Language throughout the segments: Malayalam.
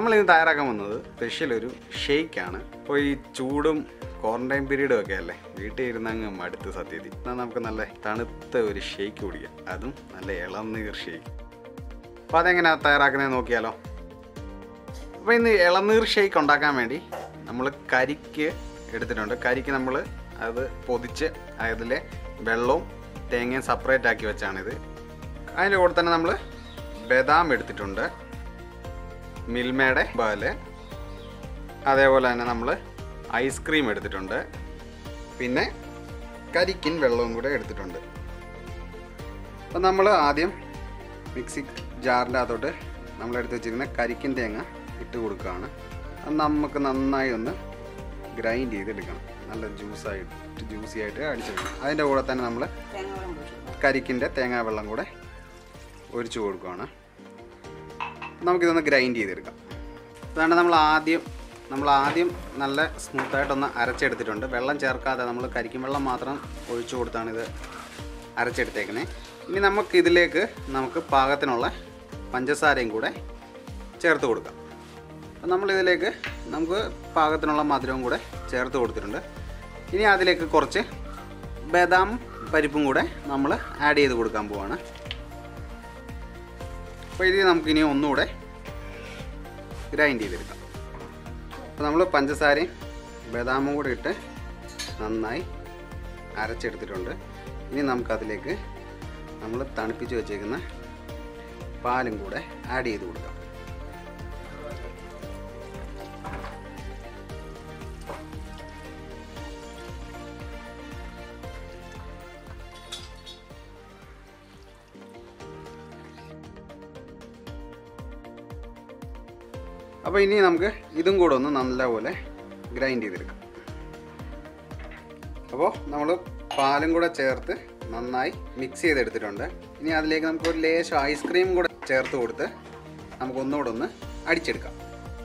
നമ്മൾ ഇത് തയ്യാറാക്കാൻ വന്നത് സ്പെഷ്യൽ ഒരു ഷെയ്ക്കാണ് ഇപ്പോൾ ഈ ചൂടും ക്വാറന്റൈൻ പീരീഡും ഒക്കെ അല്ലേ വീട്ടിൽ ഇരുന്ന് അങ്ങ് മടുത്ത് സത്യത്തിൽ എന്നാൽ നമുക്ക് നല്ല തണുത്ത ഒരു ഷെയ്ക്ക് കുടിക്കാം അതും നല്ല ഇളനീർ ഷെയ്ക്ക് അപ്പോൾ അതെങ്ങനെയാണ് തയ്യാറാക്കുന്നത് നോക്കിയാലോ അപ്പോൾ ഇന്ന് ഇളനീർ ഷെയ്ക്ക് ഉണ്ടാക്കാൻ വേണ്ടി നമ്മൾ കരിക്ക് എടുത്തിട്ടുണ്ട് കരിക്ക് നമ്മൾ അത് പൊതിച്ച് അതിലെ വെള്ളവും തേങ്ങയും സെപ്പറേറ്റ് ആക്കി വെച്ചാണിത് അതിൻ്റെ കൂടെ തന്നെ നമ്മൾ ബദാം എടുത്തിട്ടുണ്ട് മിൽമയുടെ പാല് അതേപോലെ തന്നെ നമ്മൾ ഐസ്ക്രീം എടുത്തിട്ടുണ്ട് പിന്നെ കരിക്കിൻ വെള്ളവും കൂടെ എടുത്തിട്ടുണ്ട് അപ്പം നമ്മൾ ആദ്യം മിക്സി ജാറിൻ്റെ അകത്തോട്ട് നമ്മൾ എടുത്ത് വെച്ചിരുന്ന കരിക്കിൻ തേങ്ങ ഇട്ട് കൊടുക്കുകയാണ് അത് നമുക്ക് നന്നായി ഒന്ന് ഗ്രൈൻഡ് ചെയ്തെടുക്കണം നല്ല ജ്യൂസായിട്ട് ജ്യൂസി ആയിട്ട് അടിച്ചെടുക്കണം അതിൻ്റെ കൂടെ തന്നെ നമ്മൾ കരിക്കിൻ്റെ തേങ്ങാ വെള്ളം കൂടെ ഒഴിച്ചു കൊടുക്കുകയാണ് നമുക്കിതൊന്ന് ഗ്രൈൻഡ് ചെയ്തെടുക്കാം അതാണ് നമ്മൾ ആദ്യം നമ്മൾ ആദ്യം നല്ല സ്മൂത്തായിട്ടൊന്ന് അരച്ചെടുത്തിട്ടുണ്ട് വെള്ളം ചേർക്കാതെ നമ്മൾ കരിക്കും വെള്ളം മാത്രം ഒഴിച്ചു കൊടുത്താണ് ഇത് അരച്ചെടുത്തേക്കുന്നത് ഇനി നമുക്ക് ഇതിലേക്ക് നമുക്ക് പാകത്തിനുള്ള പഞ്ചസാരയും കൂടെ ചേർത്ത് കൊടുക്കാം അപ്പം നമ്മളിതിലേക്ക് നമുക്ക് പാകത്തിനുള്ള മധുരവും കൂടെ ചേർത്ത് കൊടുത്തിട്ടുണ്ട് ഇനി അതിലേക്ക് കുറച്ച് ബദാം പരിപ്പും കൂടെ നമ്മൾ ആഡ് ചെയ്ത് കൊടുക്കാൻ പോവാണ് അപ്പോൾ ഇത് നമുക്കിനി ഒന്നുകൂടെ ഗ്രൈൻഡ് ചെയ്തെടുക്കാം അപ്പോൾ നമ്മൾ പഞ്ചസാരയും ബദാമും കൂടെ ഇട്ട് നന്നായി അരച്ചെടുത്തിട്ടുണ്ട് ഇനി നമുക്കതിലേക്ക് നമ്മൾ തണുപ്പിച്ച് വെച്ചേക്കുന്ന പാലും കൂടെ ആഡ് ചെയ്ത് കൊടുക്കാം അപ്പോൾ ഇനി നമുക്ക് ഇതും കൂടെ ഒന്ന് നല്ലപോലെ ഗ്രൈൻഡ് ചെയ്തെടുക്കാം അപ്പോൾ നമ്മൾ പാലും കൂടെ ചേർത്ത് നന്നായി മിക്സ് ചെയ്തെടുത്തിട്ടുണ്ട് ഇനി അതിലേക്ക് നമുക്ക് ഒരു ലേശം ഐസ്ക്രീം കൂടെ ചേർത്ത് കൊടുത്ത് നമുക്ക് ഒന്നുകൂടെ ഒന്ന് അടിച്ചെടുക്കാം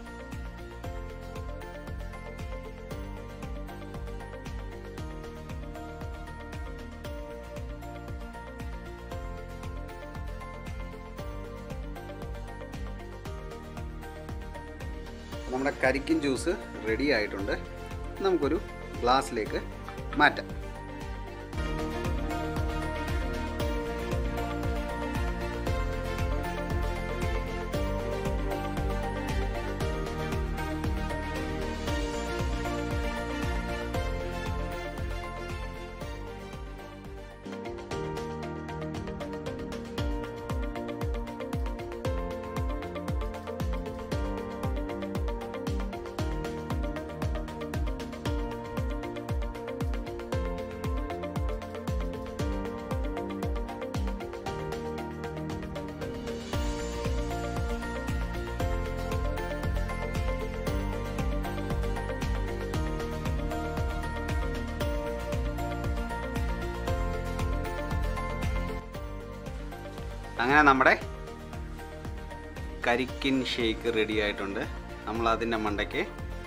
നമ്മുടെ കരിക്കിൻ ജ്യൂസ് റെഡി ആയിട്ടുണ്ട് നമുക്കൊരു ഗ്ലാസ്സിലേക്ക് മാറ്റാം അങ്ങനെ നമ്മുടെ കരിക്കിൻ ഷേക്ക് റെഡി ആയിട്ടുണ്ട് നമ്മൾ അതിൻ്റെ മണ്ടയ്ക്ക്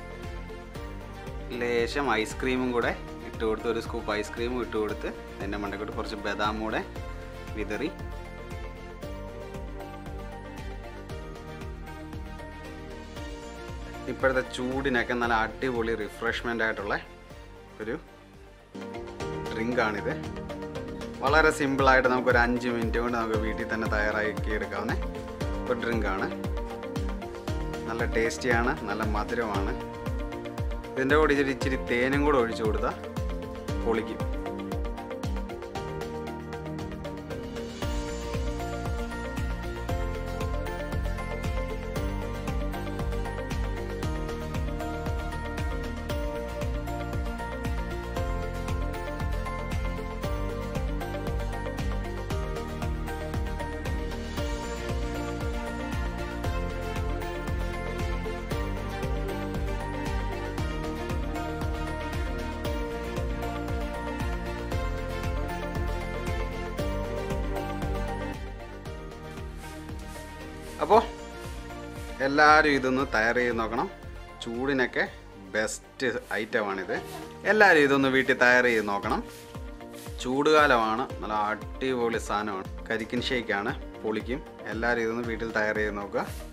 ലേശം ഐസ്ക്രീമും കൂടെ ഇട്ട് കൊടുത്ത് ഒരു സ്കൂപ്പ് ഐസ്ക്രീമും ഇട്ട് കൊടുത്ത് അതിൻ്റെ മണ്ടയ്ക്കോട്ട് കുറച്ച് ബദാം കൂടെ വിതറി ഇപ്പോഴത്തെ ചൂടിനൊക്കെ നല്ല അടിപൊളി റിഫ്രഷ്മെൻ്റ് ആയിട്ടുള്ള ഒരു ഡ്രിങ്കാണിത് വളരെ സിമ്പിളായിട്ട് നമുക്കൊരു അഞ്ച് മിനിറ്റ് കൊണ്ട് നമുക്ക് വീട്ടിൽ തന്നെ തയ്യാറാക്കി എടുക്കാവുന്ന ഒരു ഡ്രിങ്കാണ് നല്ല ടേസ്റ്റിയാണ് നല്ല മധുരമാണ് ഇതിൻ്റെ കൂടെ ഇച്ചിരി ഇച്ചിരി തേനും കൂടെ ഒഴിച്ചു കൊടുത്താൽ പൊളിക്കും അപ്പോൾ എല്ലാവരും ഇതൊന്ന് തയ്യാർ ചെയ്ത് നോക്കണം ചൂടിനൊക്കെ ബെസ്റ്റ് ഐറ്റമാണിത് എല്ലാവരും ഇതൊന്ന് വീട്ടിൽ തയ്യാർ ചെയ്ത് നോക്കണം ചൂടുകാലമാണ് നല്ല അടിപൊളി സാധനമാണ് കരിക്കിൻ ഷേക്കാണ് പൊളിക്കും എല്ലാവരും ഇതൊന്ന് വീട്ടിൽ തയ്യാർ ചെയ്ത് നോക്കുക